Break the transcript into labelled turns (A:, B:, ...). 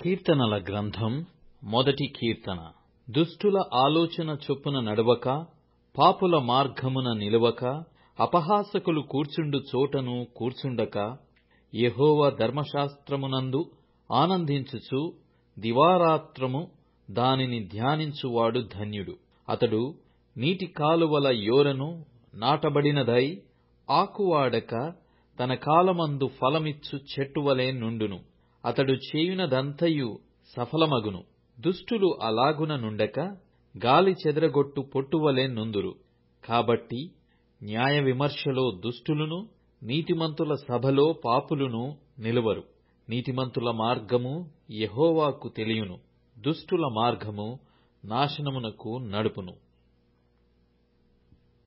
A: కీర్తనల గ్రంథం మొదటి కీర్తన దుష్టుల ఆలోచన చొప్పున నడవక పాపుల మార్గమున నిలవక అపహాసకులు కూర్చుండు చోటను కూర్చుండక యెహోవా ధర్మశాస్త్రమునందు ఆనందించుచు దివారాత్రము దానిని ధ్యానించువాడు ధన్యుడు అతడు నీటి కాలువల యోరను నాటబడినదై ఆకు వాడక తన కాలమందు ఫలమిచ్చు చెట్టువలె నుండును అతడు చేయునదంతయు సఫలమగును దుష్టులు అలాగున నుండక గాలి చెదరగొట్టు పొట్టువలె నుందురు కాబట్టి న్యాయవిమర్శలో దుష్టులును నీతిమంతుల సభలో పాపులును నిలువరు నీతిమంతుల మార్గము యెహోవాకు తెలియును దుష్టుల మార్గము నాశనమునకు నడుపును